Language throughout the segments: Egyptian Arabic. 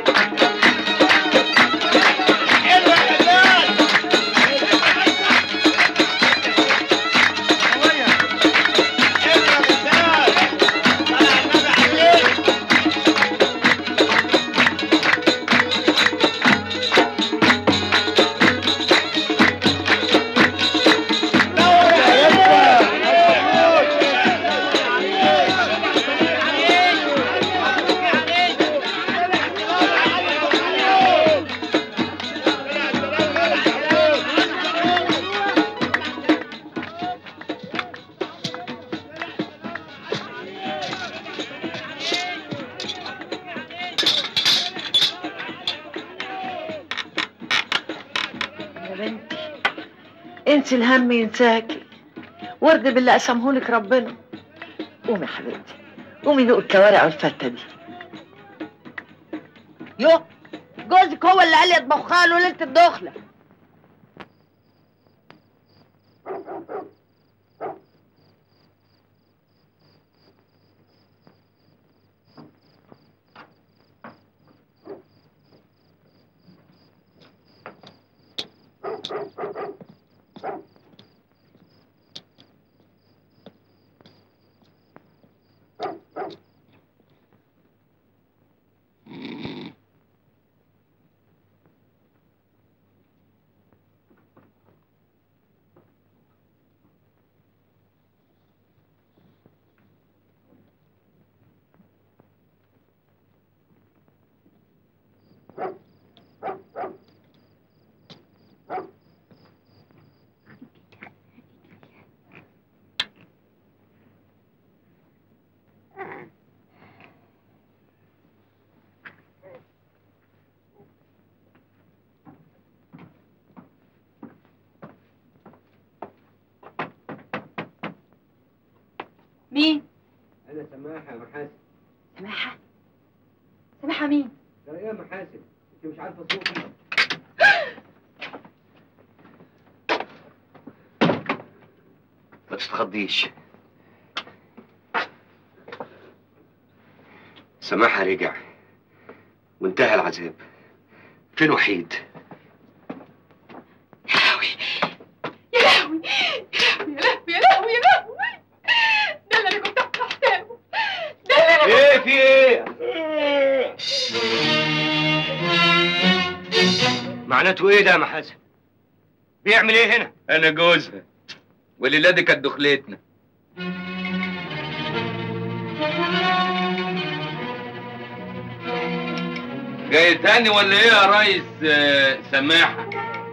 يا بنتي انت الهم ينساكي ورد بالله قسمهولك ربنا قومي يا حبيبتي قومي دوق الكوارع والفتة دي يو جوزك هو اللي قال لي اطبخها له ليله الدخله مين؟ انا سماحه يا محاسن سماحة سماحة مين؟ ده ايه يا محاسن انت مش عارفه صوتي ما تتخضيش سماحة رجع وانتهى العذاب فين وحيد يا لهوي يا لهوي يا لهوي يا لهوي ده اللي انا كنت محتاجه ده اللي انا ايه في ايه معناته ايه ده يا محاسن بيعمل ايه هنا انا جوزها والليله دي كانت دخلتنا جاي تاني ولا ايه يا ريس آه، سماحه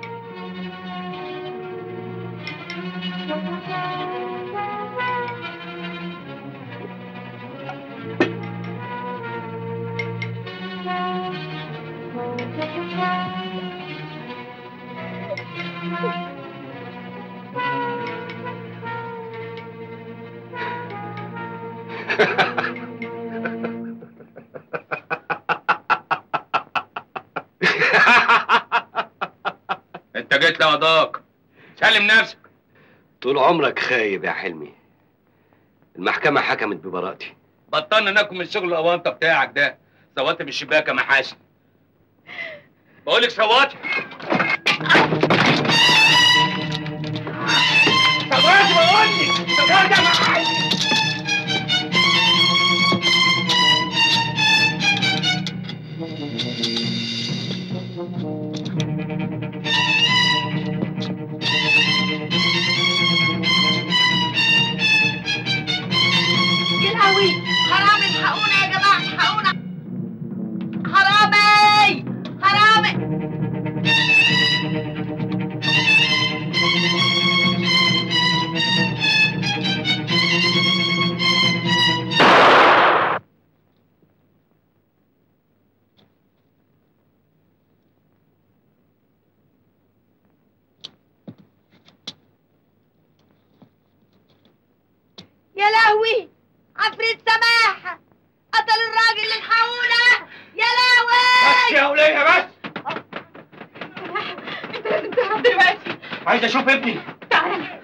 انت جيت لقضاك سلم نفسك طول عمرك خايب يا حلمي المحكمة حكمت ببراءتي بطلنا ناكل من شغل الاونطه بتاعك ده سواتي بالشباك يا محاسن بقولك سواتي سواتي بقولك سواتي يا محاسن يا لهوي حرامي الحقونا يا جماعه الحقونا حرامي حرامي يا لهوي عفريت سماحة قتل الراجل اللي الحقونا يا لهوي بس يا ولية بس انت لازم تهرب دلوقتي عايز اشوف ابني تعالى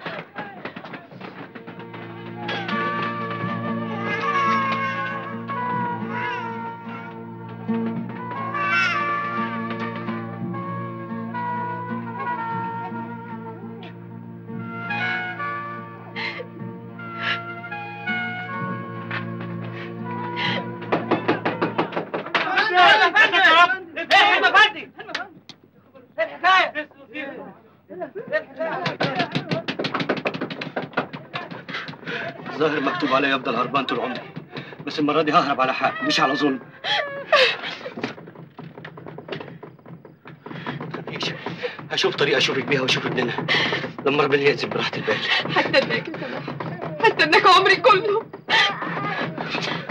ظاهر مكتوب عليا افضل هربان طول عمري بس المره دي ههرب على حق مش على ظلم متخافيش هشوف طريقه اشوفك بيها واشوف ابننا لما ربنا يأذن براحه البال هستناك يا سماح هستناك عمري كله